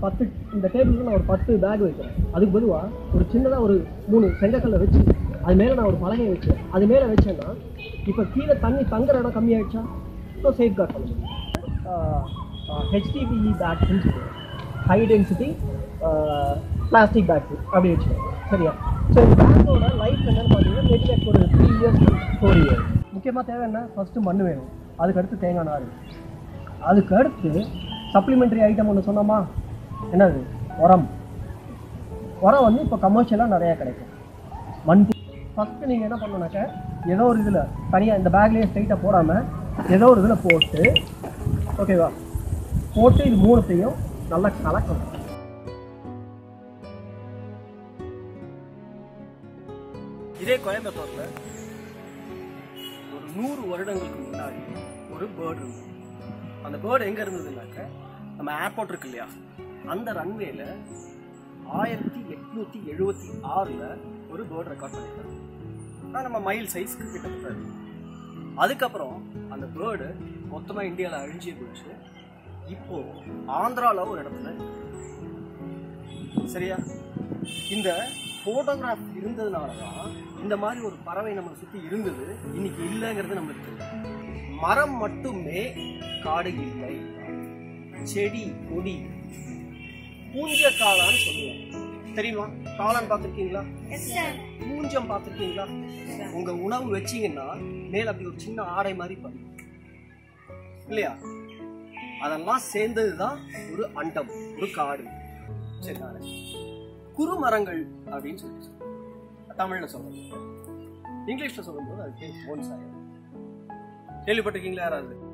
பத்து இந்த டேபிளுக்கு நான் ஒரு பத்து பேக் வைக்கிறேன் அதுக்கு பொதுவா ஒரு சின்னதாக ஒரு மூணு செங்கக்கல்லை வச்சு அது மேலே நான் ஒரு பலகையை வச்சு அது மேலே வச்சேன்னா இப்போ கீழே தண்ணி தங்குற இடம் கம்மியாயிடுச்சா ஸோ சேஃப் கார்ட் பண்ணுறேன் ஹெச்டிபிஇ பேக்ஸ்ன்னு சொல்லுவேன் ஹை டென்சிட்டி பிளாஸ்டிக் பேக்ஸ் அப்படி வச்சுக்கோங்க சரியா ஸோ இந்த பேக்கோட லைஃப் என்னன்னு பார்த்தீங்கன்னா மேபி எனக்கு ஒரு த்ரீ இயர்ஸ் ஃபோர் இயர்ஸ் முக்கியமாக தேவை என்ன ஃபஸ்ட்டு மண் வேணும் அதுக்கு அடுத்து தேங்காய் நார் அதுக்கு அடுத்து சப்ளிமெண்ட்ரி ஐட்டம் ஒன்று சொன்னோமா என்னது உரம் உரம் வந்து இப்போ கமர்ஷியலாக நிறையா கிடைக்கும் மண் ஃபஸ்ட்டு நீங்கள் என்ன பண்ணணுனாக்க ஏதோ ஒரு இதில் தனியாக இந்த பேக்லேயே ஸ்ட்ரைட்டாக போடாமல் ஏதோ ஒரு இதில் போட்டு ஓகேவா போட்டு இது மூணுத்தையும் நல்லா கலக்கணும் இதே கோயம்புத்தூர்ல ஒரு நூறு வருடங்களுக்கு முன்னாடி ஒரு பேர்டு இருந்தது அந்த பேர்டு எங்க இருந்ததுனாக்க நம்ம ஏர்போர்ட் இருக்கு இல்லையா அந்த ரன்வேல ஆயிரத்தி எட்நூத்தி எழுபத்தி ஆறுல ஒரு பேர்டு ரெக்கார்ட் பண்ணிருக்காங்க ஆனா நம்ம மைல் சைஸ்க்கு கிட்டத்தட்ட இருக்கு. அதுக்கப்புறம் அந்த பேர்டு மொத்தமா இந்தியாவில் அழிஞ்சே போச்சு இப்போ ஆந்திரால ஒரு இடத்துல இருக்கு. சரியா இந்த போட்டோகிராஃப் இருந்ததுனால தான் இந்த மாதிரி ஒரு பறவை நம்மளை சுத்தி இருந்தது இன்னைக்கு இல்லைங்கிறது நம்மளுக்கு தெரியும். மரம் மட்டுமே காடு இல்லை செடி கொடி பூஞ்ச காளான்னு சொல்லுவோம் தெரியுமா காளான் பார்த்திருக்கீங்களா பூஞ்சம் பார்த்திருக்கீங்களா உங்க உணவு வச்சீங்கன்னா மேல அப்படி ஒரு சின்ன ஆடை மாதிரி பண்ணும் இல்லையா அதெல்லாம் சேர்ந்ததுதான் ஒரு அண்டம் ஒரு காடு சரி நானு. குறுமரங்கள் அப்படின்னு சொல்லி சொல்லுவோம். தமிழ்ல சொல்றது இங்கிலீஷ்ல சொல்லும்போது அது பேர் போன்சாய் கேள்விப்பட்டிருக்கீங்களா யாராவது